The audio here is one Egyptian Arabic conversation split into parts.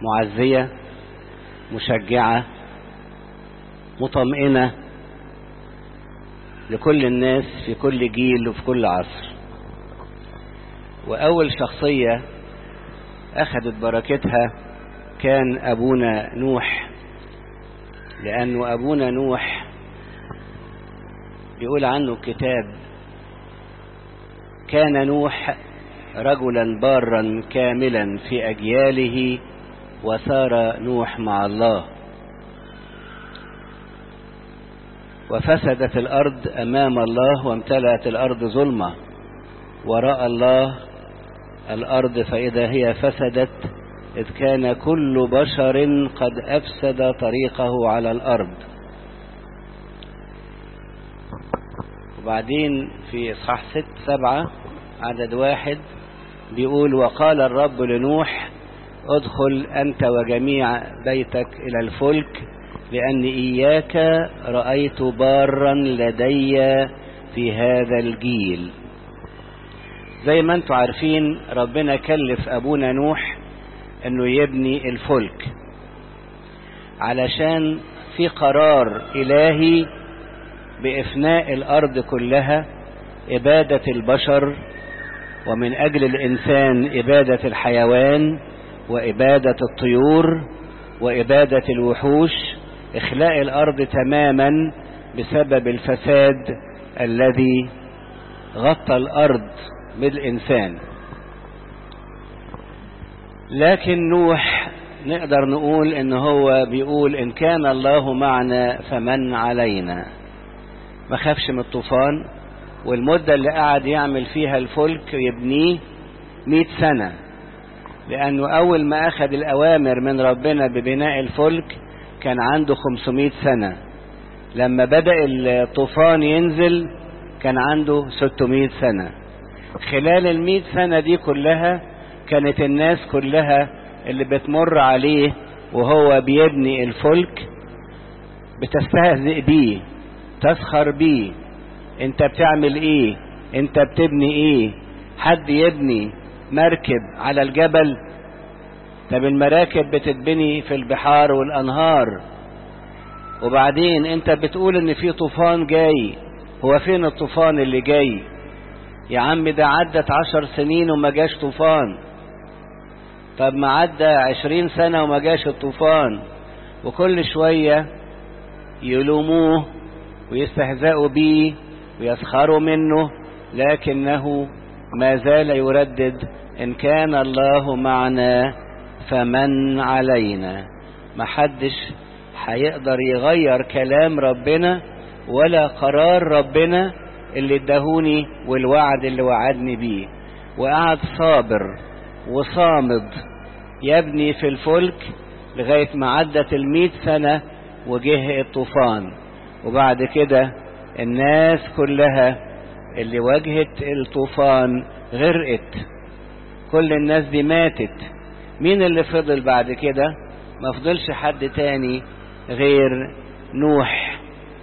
معزية مشجعة مطمئنة لكل الناس في كل جيل وفي كل عصر وأول شخصية أخذت بركتها كان أبونا نوح لأنه أبونا نوح بيقول عنه الكتاب كان نوح رجلا بارا كاملا في أجياله وسار نوح مع الله وفسدت الأرض أمام الله وامتلأت الأرض ظلمة ورأى الله الأرض فإذا هي فسدت إذ كان كل بشر قد أفسد طريقه على الأرض وبعدين في إصحاح ست سبعة عدد واحد بيقول وقال الرب لنوح ادخل أنت وجميع بيتك إلى الفلك لأن إياك رأيت بارا لدي في هذا الجيل زي ما انتم عارفين ربنا كلف أبونا نوح أنه يبني الفلك علشان في قرار إلهي بإفناء الأرض كلها إبادة البشر ومن أجل الإنسان إبادة الحيوان وإبادة الطيور وإبادة الوحوش إخلاء الأرض تماما بسبب الفساد الذي غطى الأرض بالإنسان لكن نوح نقدر نقول إن هو بيقول إن كان الله معنا فمن علينا ما خافش من الطوفان والمدة اللي قعد يعمل فيها الفلك يبنيه مئة سنة لأنه أول ما أخذ الأوامر من ربنا ببناء الفلك كان عنده 500 سنة لما بدأ الطوفان ينزل كان عنده 600 سنة خلال المئة سنة دي كلها كانت الناس كلها اللي بتمر عليه وهو بيبني الفلك بتستهزئ بيه تسخر بيه انت بتعمل ايه انت بتبني ايه حد يبني مركب على الجبل طب المراكب بتتبني في البحار والانهار وبعدين انت بتقول ان في طوفان جاي هو فين الطوفان اللي جاي يا عم ده عدت عشر سنين وما جاش طوفان طب ما عدى عشرين سنة وما جاش الطوفان وكل شوية يلوموه ويستهزئوا بيه ويسخروا منه لكنه ما زال يردد إن كان الله معنا فمن علينا محدش هيقدر يغير كلام ربنا ولا قرار ربنا اللي ادهوني والوعد اللي وعدني بيه وقعد صابر وصامد يبني في الفلك لغاية ما عدت المئة سنة وجه الطوفان وبعد كده الناس كلها اللي واجهت الطوفان غرقت كل الناس دي ماتت مين اللي فضل بعد كده ما فضلش حد تاني غير نوح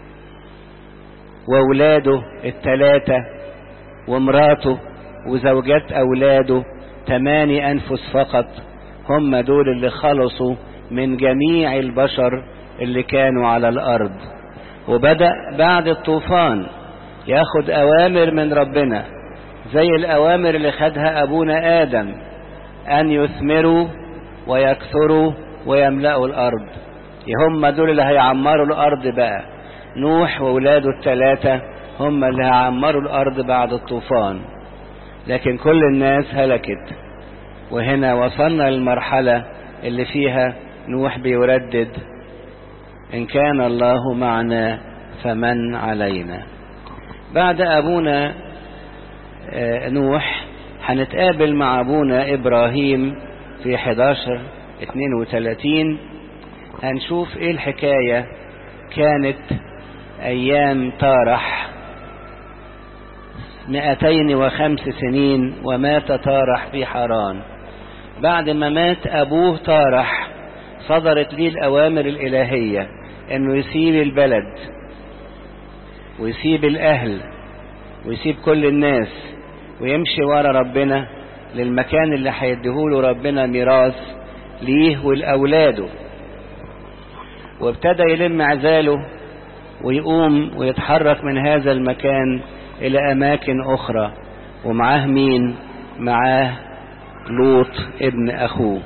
واولاده التلاتة ومراته وزوجات اولاده تماني انفس فقط هم دول اللي خلصوا من جميع البشر اللي كانوا على الارض وبدأ بعد الطوفان ياخد اوامر من ربنا زي الاوامر اللي خدها ابونا ادم ان يثمروا ويكثروا ويملأوا الارض هم دول اللي هيعمروا الارض بقى نوح واولاده الثلاثة هم اللي هيعمروا الارض بعد الطوفان لكن كل الناس هلكت وهنا وصلنا للمرحلة اللي فيها نوح بيردد إن كان الله معنا فمن علينا بعد أبونا نوح هنتقابل مع أبونا إبراهيم في 11 32 هنشوف إيه الحكاية كانت أيام تارح مئتين وخمس سنين ومات تارح في حران بعد ما مات أبوه تارح صدرت ليه الأوامر الإلهية إنه يسيب البلد ويسيب الأهل ويسيب كل الناس ويمشي ورا ربنا للمكان اللي هيديهوله ربنا ميراث ليه ولأولاده وابتدى يلم عزاله ويقوم ويتحرك من هذا المكان إلى أماكن أخرى ومعاه مين معاه لوط ابن أخوه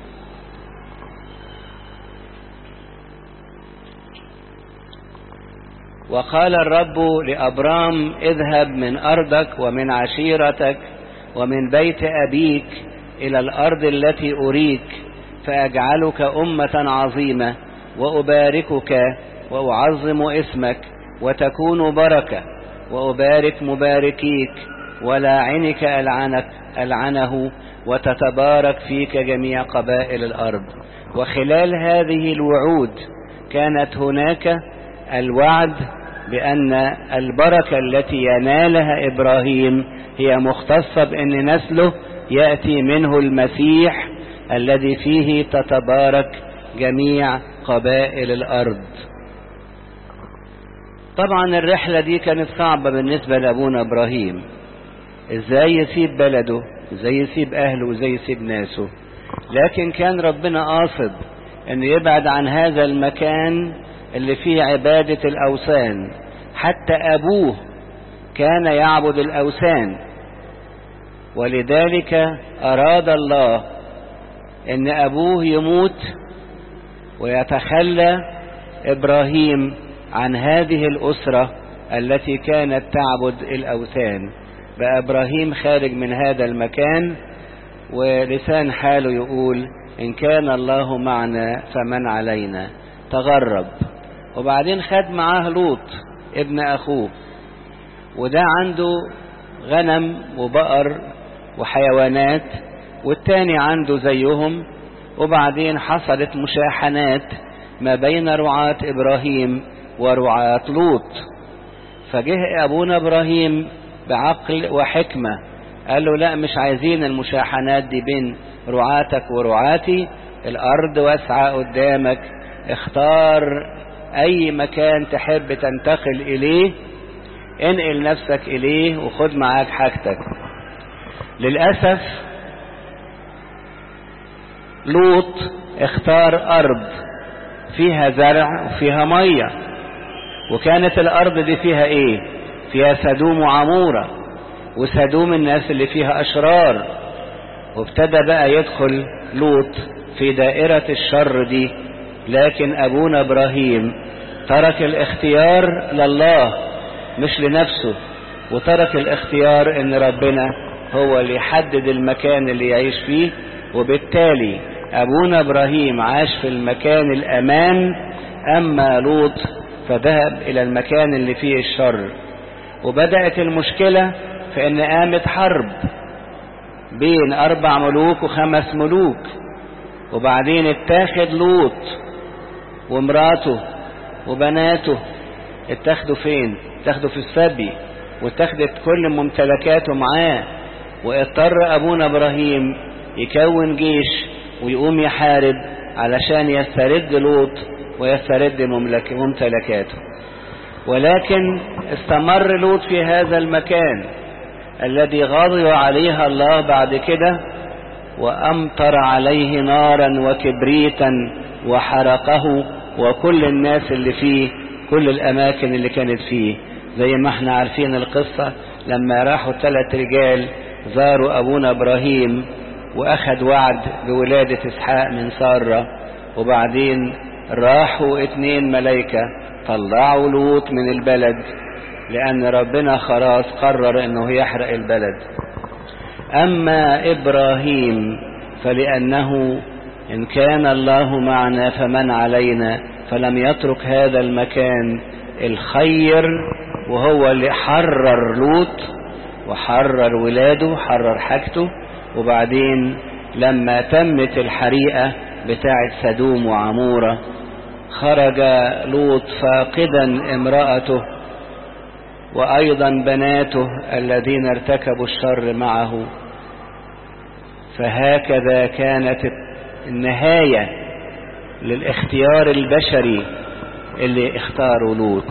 وقال الرب لأبرام اذهب من أرضك ومن عشيرتك ومن بيت أبيك إلى الأرض التي أريك فأجعلك أمة عظيمة وأباركك وأعظم اسمك وتكون بركة وأبارك مباركيك ولاعنك ألعنك ألعنه وتتبارك فيك جميع قبائل الأرض وخلال هذه الوعود كانت هناك الوعد بأن البركة التي ينالها إبراهيم هي مختصة بأن نسله يأتي منه المسيح الذي فيه تتبارك جميع قبائل الأرض طبعا الرحلة دي كانت صعبة بالنسبة لأبونا إبراهيم ازاي يسيب بلده ازاي يسيب أهله وازاي يسيب ناسه لكن كان ربنا قاصد انه يبعد عن هذا المكان اللي فيه عبادة الأوثان حتى أبوه كان يعبد الأوثان ولذلك أراد الله أن أبوه يموت ويتخلى إبراهيم عن هذه الأسرة التي كانت تعبد الأوثان بقى إبراهيم خارج من هذا المكان ولسان حاله يقول إن كان الله معنا فمن علينا تغرب وبعدين خد معاه لوط ابن أخوه وده عنده غنم وبقر وحيوانات والتاني عنده زيهم وبعدين حصلت مشاحنات ما بين رعاة إبراهيم ورعاة لوط فجه أبونا إبراهيم بعقل وحكمة قال له لا مش عايزين المشاحنات دي بين رعاتك ورعاتي الأرض واسعة قدامك اختار أي مكان تحب تنتقل إليه انقل نفسك إليه وخد معاك حاجتك للأسف لوط اختار أرض فيها زرع وفيها مية وكانت الأرض دي فيها إيه فيها سدوم وعمورة وسدوم الناس اللي فيها أشرار وابتدى بقى يدخل لوط في دائرة الشر دي لكن أبونا إبراهيم ترك الاختيار لله مش لنفسه وترك الاختيار ان ربنا هو اللي يحدد المكان اللي يعيش فيه وبالتالي ابونا ابراهيم عاش في المكان الامان اما لوط فذهب الى المكان اللي فيه الشر وبدأت المشكلة في ان قامت حرب بين اربع ملوك وخمس ملوك وبعدين اتاخد لوط ومراته وبناته اتاخدوا فين اتاخدوا في السبي واتاخدت كل ممتلكاته معاه واضطر ابونا ابراهيم يكون جيش ويقوم يحارب علشان يسترد لوط ويسترد مملك ممتلكاته ولكن استمر لوط في هذا المكان الذي غضب عليها الله بعد كده وامطر عليه نارا وكبريتا وحرقه وكل الناس اللي فيه كل الاماكن اللي كانت فيه زي ما احنا عارفين القصة لما راحوا ثلاث رجال زاروا ابونا ابراهيم واخد وعد بولادة اسحاق من سارة وبعدين راحوا اتنين ملايكة طلعوا لوط من البلد لان ربنا خلاص قرر انه يحرق البلد اما ابراهيم فلانه ان كان الله معنا فمن علينا فلم يترك هذا المكان الخير وهو اللي حرر لوط وحرر ولاده حرر حاجته وبعدين لما تمت الحريقة بتاعة سدوم وعمورة خرج لوط فاقدا امرأته وأيضا بناته الذين ارتكبوا الشر معه فهكذا كانت النهاية للاختيار البشري اللي اختاروا لوط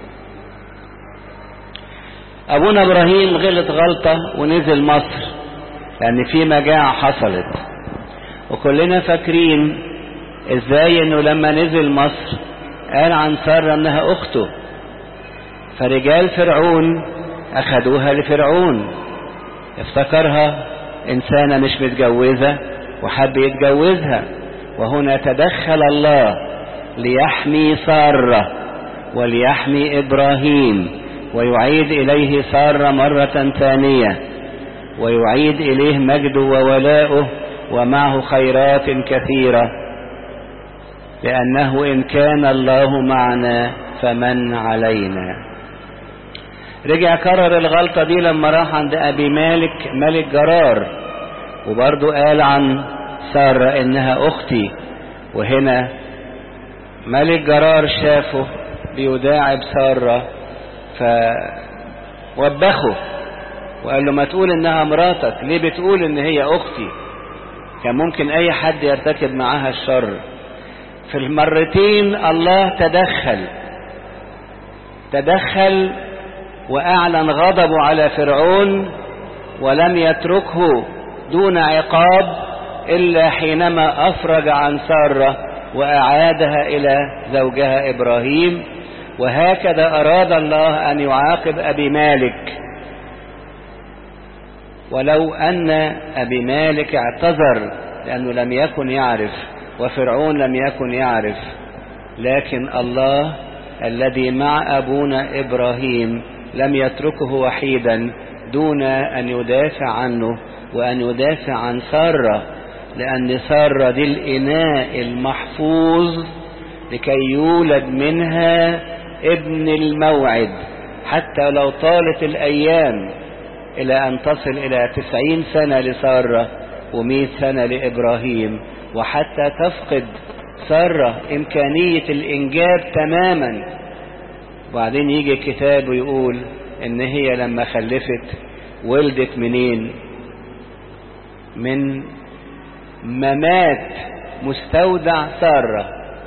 ابونا ابراهيم غلط غلطة ونزل مصر لان في مجاعة حصلت وكلنا فاكرين ازاي انه لما نزل مصر قال عن سارة انها اخته فرجال فرعون اخدوها لفرعون افتكرها انسانة مش متجوزة وحب يتجوزها وهنا تدخل الله ليحمي سارة وليحمي ابراهيم ويعيد اليه سارة مرة ثانية ويعيد اليه مجده وولاؤه ومعه خيرات كثيرة لأنه إن كان الله معنا فمن علينا رجع كرر الغلطة دي لما راح عند أبي مالك ملك جرار وبرضه قال عن سارة إنها أختي وهنا ملك جرار شافه بيداعب سارة فوبخه وقال له ما تقول إنها مراتك ليه بتقول إن هي أختي كان ممكن أي حد يرتكب معاها الشر في المرتين الله تدخل تدخل واعلن غضبه على فرعون ولم يتركه دون عقاب الا حينما افرج عن ساره واعادها الى زوجها ابراهيم وهكذا اراد الله ان يعاقب ابي مالك ولو ان ابي مالك اعتذر لانه لم يكن يعرف وفرعون لم يكن يعرف لكن الله الذي مع ابونا ابراهيم لم يتركه وحيدا دون ان يدافع عنه وان يدافع عن ساره لان ساره دي الاناء المحفوظ لكي يولد منها ابن الموعد حتى لو طالت الايام الى ان تصل الى تسعين سنه لساره ومئة سنه لابراهيم وحتى تفقد سارة إمكانية الإنجاب تماما وبعدين يجي الكتاب ويقول إن هي لما خلفت ولدت منين من ممات مستودع سارة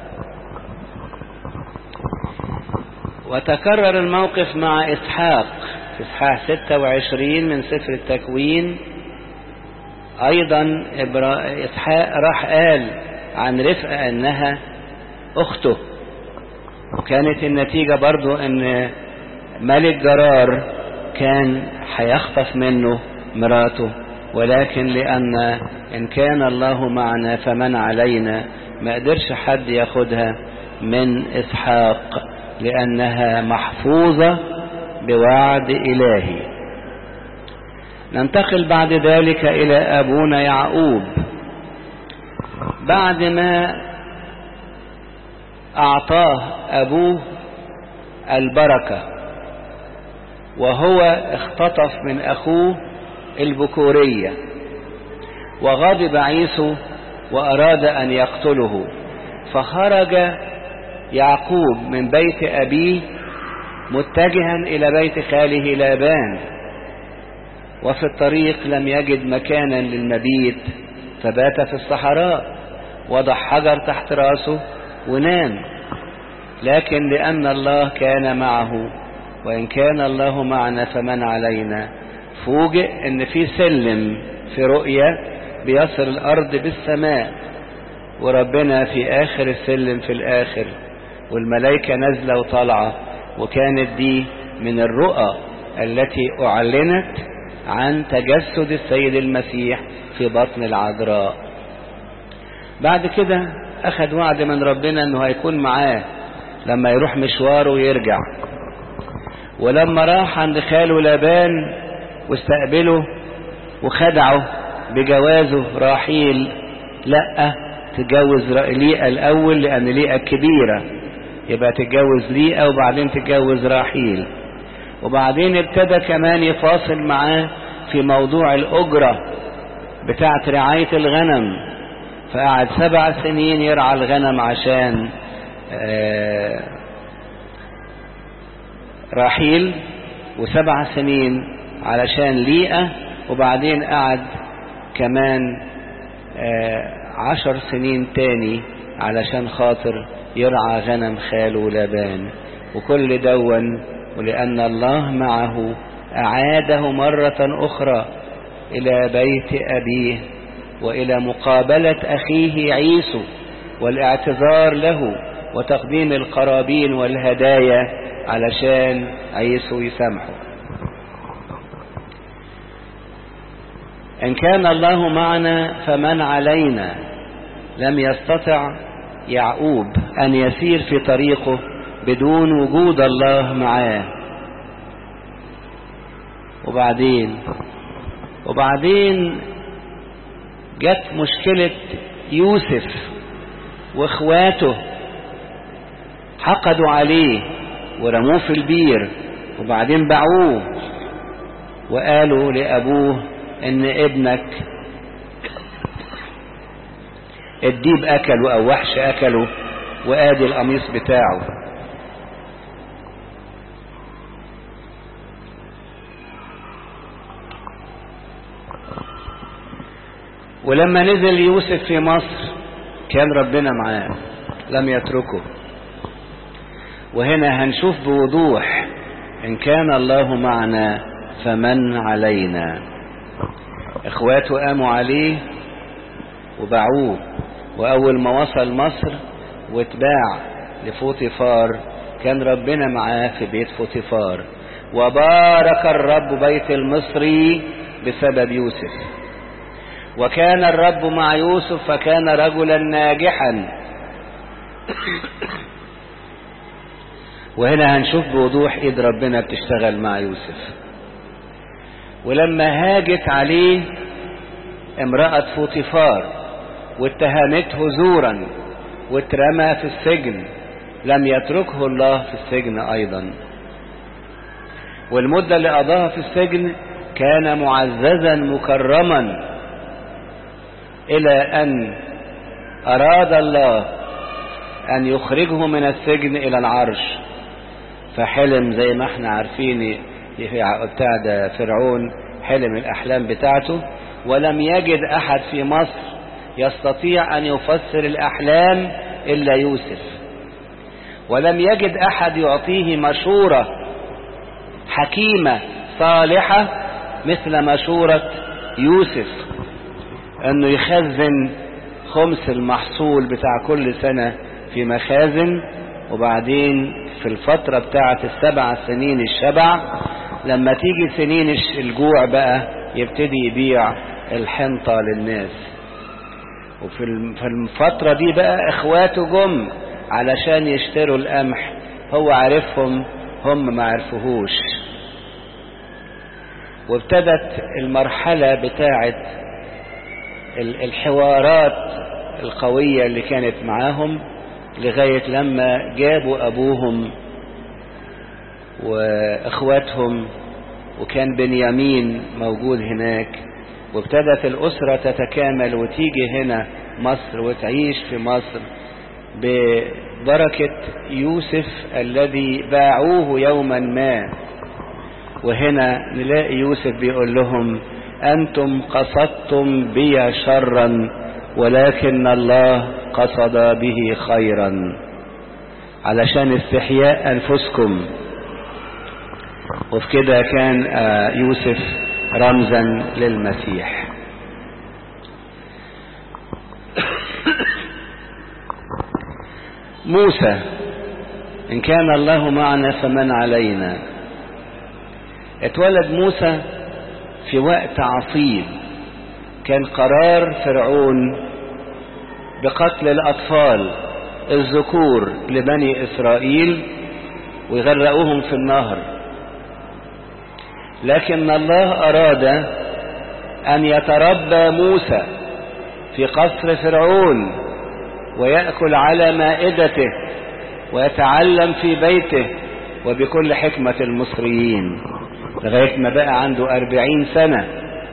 وتكرر الموقف مع إسحاق في إصحاح 26 من سفر التكوين ايضا اسحاق راح قال عن رفقة انها اخته وكانت النتيجة برضو ان ملك جرار كان هيخطف منه مراته ولكن لان ان كان الله معنا فمن علينا ما قدرش حد ياخدها من اسحاق لانها محفوظة بوعد الهي ننتقل بعد ذلك إلى أبونا يعقوب بعد ما أعطاه أبوه البركة وهو اختطف من أخوه البكورية وغضب عيسو وأراد أن يقتله فخرج يعقوب من بيت أبيه متجها إلى بيت خاله لابان وفي الطريق لم يجد مكانا للمبيت فبات في الصحراء وضع حجر تحت راسه ونام لكن لأن الله كان معه وإن كان الله معنا فمن علينا فوجئ ان في سلم في رؤية بيصل الأرض بالسماء وربنا في آخر السلم في الآخر والملائكة نازلة وطالعة وكانت دي من الرؤى التي أعلنت عن تجسد السيد المسيح في بطن العذراء بعد كده أخذ وعد من ربنا أنه هيكون معاه لما يروح مشواره ويرجع ولما راح عند خاله لابان واستقبله وخدعه بجوازه راحيل لا تتجوز ليئة الأول لأن ليئة كبيرة يبقى تتجوز ليئة وبعدين تتجوز راحيل وبعدين ابتدى كمان يفاصل معاه في موضوع الأجرة بتاعة رعاية الغنم فقعد سبع سنين يرعى الغنم عشان آه راحيل وسبع سنين علشان ليئة وبعدين قعد كمان آه عشر سنين تاني علشان خاطر يرعى غنم خاله لابان وكل دون ولأن الله معه أعاده مرة أخرى إلى بيت أبيه وإلى مقابلة أخيه عيسو والاعتذار له وتقديم القرابين والهدايا علشان عيسو يسامحه إن كان الله معنا فمن علينا لم يستطع يعقوب أن يسير في طريقه بدون وجود الله معاه وبعدين وبعدين جت مشكلة يوسف واخواته حقدوا عليه ورموه في البير وبعدين باعوه وقالوا لأبوه ان ابنك الديب اكله او وحش اكله وادي القميص بتاعه ولما نزل يوسف في مصر كان ربنا معاه لم يتركه وهنا هنشوف بوضوح ان كان الله معنا فمن علينا اخواته قاموا عليه وباعوه واول ما وصل مصر واتباع لفوطيفار كان ربنا معاه في بيت فوطيفار وبارك الرب بيت المصري بسبب يوسف وكان الرب مع يوسف فكان رجلا ناجحا وهنا هنشوف بوضوح ايد ربنا بتشتغل مع يوسف ولما هاجت عليه امرأة فوطيفار واتهمته زورا واترمى في السجن لم يتركه الله في السجن ايضا والمدة اللي قضاها في السجن كان معززا مكرما الى ان اراد الله ان يخرجه من السجن الى العرش فحلم زي ما احنا عارفين بتاع ده فرعون حلم الاحلام بتاعته ولم يجد احد في مصر يستطيع ان يفسر الاحلام الا يوسف ولم يجد احد يعطيه مشوره حكيمه صالحه مثل مشوره يوسف انه يخزن خمس المحصول بتاع كل سنه في مخازن وبعدين في الفتره بتاعه السبع سنين الشبع لما تيجي سنين الجوع بقى يبتدي يبيع الحنطة للناس وفي الفترة دي بقى اخواته جم علشان يشتروا القمح هو عارفهم هم ما عرفوهوش وابتدت المرحلة بتاعة الحوارات القوية اللي كانت معاهم لغاية لما جابوا أبوهم واخواتهم وكان بنيامين موجود هناك وابتدت الأسرة تتكامل وتيجي هنا مصر وتعيش في مصر ببركة يوسف الذي باعوه يوما ما وهنا نلاقي يوسف بيقول لهم أنتم قصدتم بي شرا ولكن الله قصد به خيرا علشان استحياء أنفسكم وفي كده كان يوسف رمزا للمسيح موسى إن كان الله معنا فمن علينا اتولد موسى في وقت عصيب كان قرار فرعون بقتل الأطفال الذكور لبني إسرائيل ويغرقوهم في النهر لكن الله أراد أن يتربى موسى في قصر فرعون ويأكل على مائدته ويتعلم في بيته وبكل حكمة المصريين لغاية ما بقى عنده أربعين سنة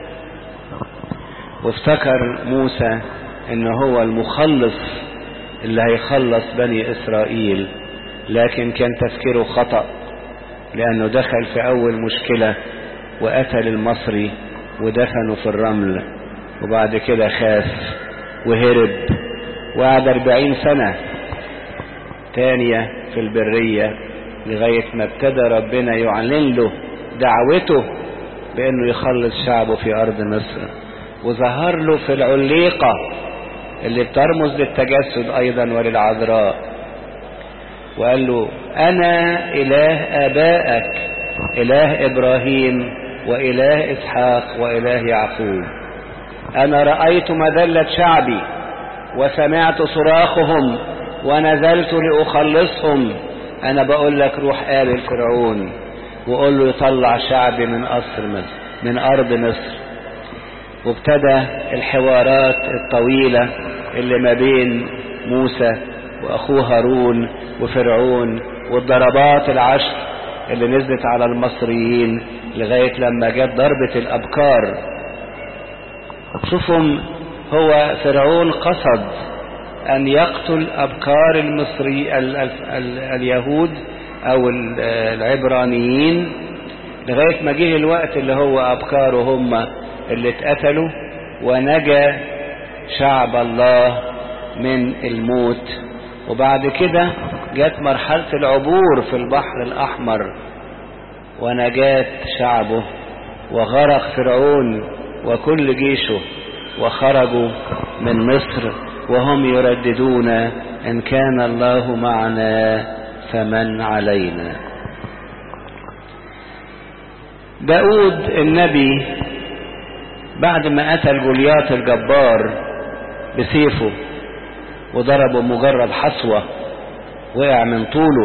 وافتكر موسى ان هو المخلص اللي هيخلص بني اسرائيل لكن كان تفكيره خطأ لانه دخل في اول مشكلة وقتل المصري ودفنه في الرمل وبعد كده خاف وهرب وقعد أربعين سنة تانية في البرية لغاية ما ابتدى ربنا يعلن له دعوته بأنه يخلص شعبه في أرض مصر وظهر له في العليقة اللي بترمز للتجسد أيضا وللعذراء وقال له أنا إله آبائك إله إبراهيم وإله إسحاق وإله يعقوب أنا رأيت مذلة شعبي وسمعت صراخهم ونزلت لأخلصهم أنا بقول لك روح قابل فرعون وقول له يطلع شعبي من قصر مصر من أرض مصر وابتدى الحوارات الطويلة اللي ما بين موسى وأخوه هارون وفرعون والضربات العشر اللي نزلت على المصريين لغاية لما جت ضربة الأبكار شوفهم هو فرعون قصد أن يقتل أبكار المصري ال ال ال اليهود أو العبرانيين لغاية ما جه الوقت اللي هو أبكار هم اللي اتقتلوا ونجا شعب الله من الموت وبعد كده جت مرحلة العبور في البحر الأحمر ونجاة شعبه وغرق فرعون وكل جيشه وخرجوا من مصر وهم يرددون إن كان الله معنا فمن علينا داود النبي بعد ما قتل جولياط الجبار بسيفه وضربه مجرد حصوة وقع من طوله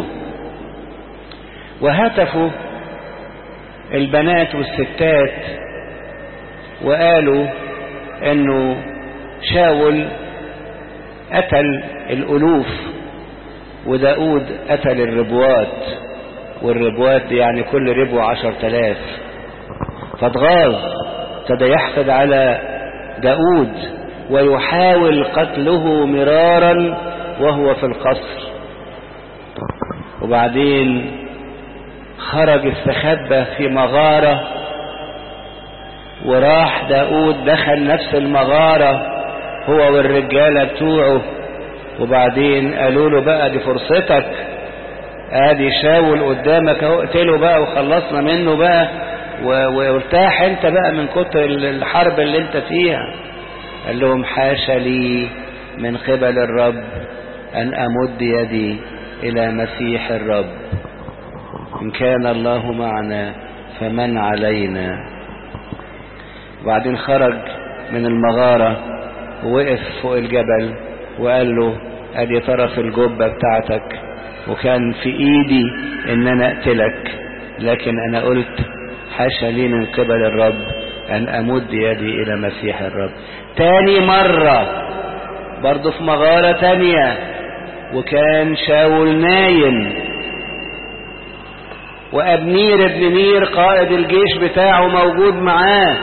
وهتفوا البنات والستات وقالوا انه شاول قتل الالوف وداود قتل الربوات والربوات دي يعني كل ربو عشر تلاف فاتغاظ ابتدى يحقد على داود ويحاول قتله مرارا وهو في القصر وبعدين خرج استخبى في مغارة وراح داود دخل نفس المغارة هو والرجالة بتوعه وبعدين قالوا له بقى دي فرصتك ادي شاول قدامك اهو اقتله بقى وخلصنا منه بقى وارتاح انت بقى من كتر الحرب اللي انت فيها قال لهم حاشا لي من قبل الرب ان امد يدي الى مسيح الرب ان كان الله معنا فمن علينا وبعدين خرج من المغارة ووقف فوق الجبل وقال له ادي طرف الجبة بتاعتك وكان في ايدي ان انا اقتلك لكن انا قلت حاشا لي من قبل الرب ان امد يدي الى مسيح الرب تاني مرة برضه في مغارة تانية وكان شاول نايم وابنير ابن نير قائد الجيش بتاعه موجود معاه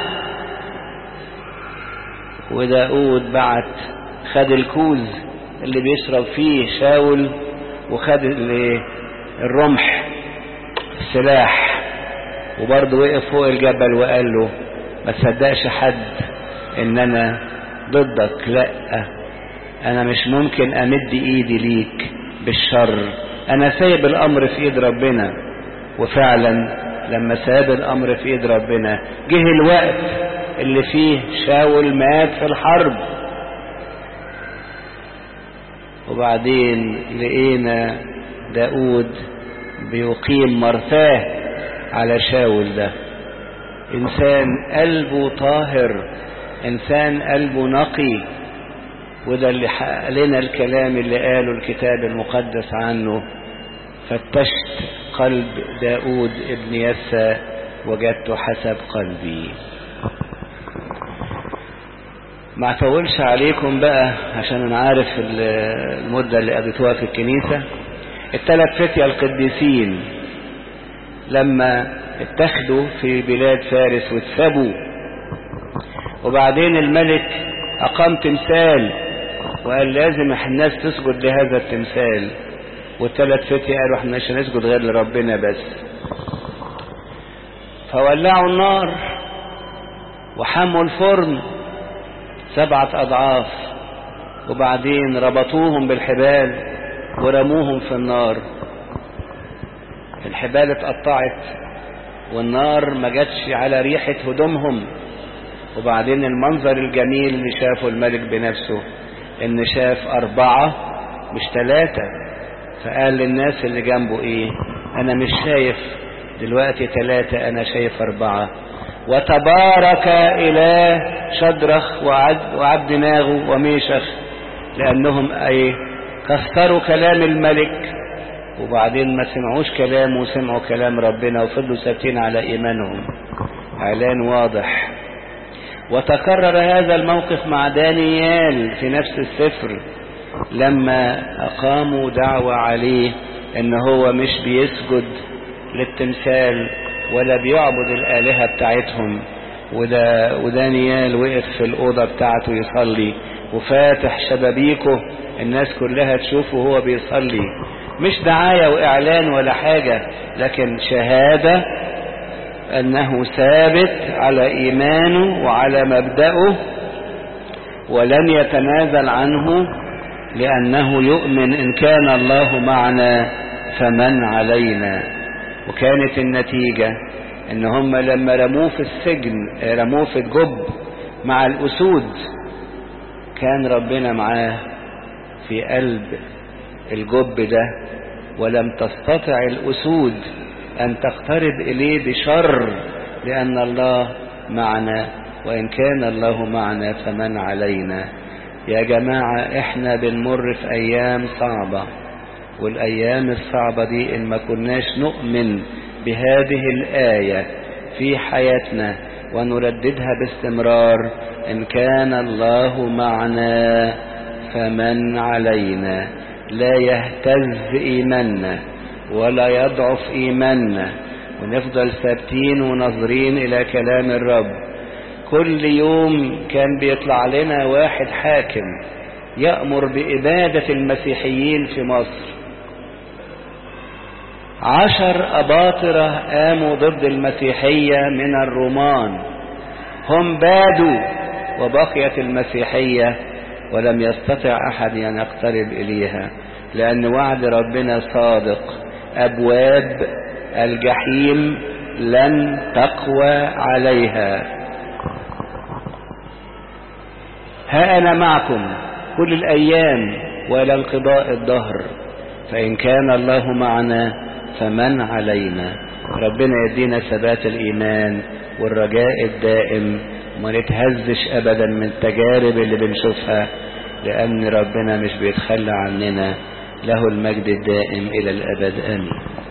وداود بعت خد الكوز اللي بيشرب فيه شاول وخد الرمح السلاح وبرضه وقف فوق الجبل وقال له ما تصدقش حد ان انا ضدك لا انا مش ممكن امد ايدي ليك بالشر انا سايب الامر في ايد ربنا وفعلا لما ساب الامر في ايد ربنا جه الوقت اللي فيه شاول مات في الحرب وبعدين لقينا داود بيقيم مرثاه على شاول ده انسان قلبه طاهر انسان قلبه نقي وده اللي حقق لنا الكلام اللي قاله الكتاب المقدس عنه فتشت قلب داود ابن يسى وجدت حسب قلبي ما اطولش عليكم بقى عشان انا عارف المدة اللي قضيتوها في الكنيسة الثلاث فتية القديسين لما اتخذوا في بلاد فارس واتسبوا وبعدين الملك اقام تمثال وقال لازم الناس تسجد لهذا التمثال والثلاث فتية قالوا احنا مش هنسجد غير لربنا بس فولعوا النار وحموا الفرن سبعة أضعاف وبعدين ربطوهم بالحبال ورموهم في النار الحبال اتقطعت والنار ما جاتش على ريحة هدومهم وبعدين المنظر الجميل اللي شافه الملك بنفسه ان شاف اربعة مش ثلاثة فقال للناس اللي جنبه ايه انا مش شايف دلوقتي ثلاثة انا شايف اربعة وتبارك اله شدرخ وعبد, وعبد ناغو وميشخ لانهم ايه كسروا كلام الملك وبعدين ما سمعوش كلامه وسمعوا كلام ربنا وفضلوا ثابتين على ايمانهم اعلان واضح وتكرر هذا الموقف مع دانيال في نفس السفر لما اقاموا دعوة عليه ان هو مش بيسجد للتمثال ولا بيعبد الالهة بتاعتهم وده ودانيال وقف في الاوضة بتاعته يصلي وفاتح شبابيكه الناس كلها تشوفه وهو بيصلي مش دعاية واعلان ولا حاجة لكن شهادة انه ثابت على ايمانه وعلى مبدأه ولن يتنازل عنه لانه يؤمن ان كان الله معنا فمن علينا وكانت النتيجة ان هم لما رموه في السجن رموه في الجب مع الاسود كان ربنا معاه في قلب الجب ده ولم تستطع الاسود ان تقترب اليه بشر لان الله معنا وان كان الله معنا فمن علينا يا جماعة احنا بنمر في ايام صعبة والايام الصعبة دي ان ما كناش نؤمن بهذه الاية في حياتنا ونرددها باستمرار ان كان الله معنا فمن علينا لا يهتز ايماننا ولا يضعف ايماننا ونفضل ثابتين وناظرين الى كلام الرب كل يوم كان بيطلع لنا واحد حاكم يأمر بإبادة المسيحيين في مصر عشر أباطرة قاموا ضد المسيحية من الرومان هم بادوا وبقيت المسيحية ولم يستطع أحد أن يقترب إليها لأن وعد ربنا صادق أبواب الجحيم لن تقوى عليها ها أنا معكم كل الأيام وإلى انقضاء الدهر فإن كان الله معنا فمن علينا ربنا يدينا ثبات الإيمان والرجاء الدائم وما نتهزش أبدا من التجارب اللي بنشوفها لأن ربنا مش بيتخلى عننا له المجد الدائم إلى الأبد آمين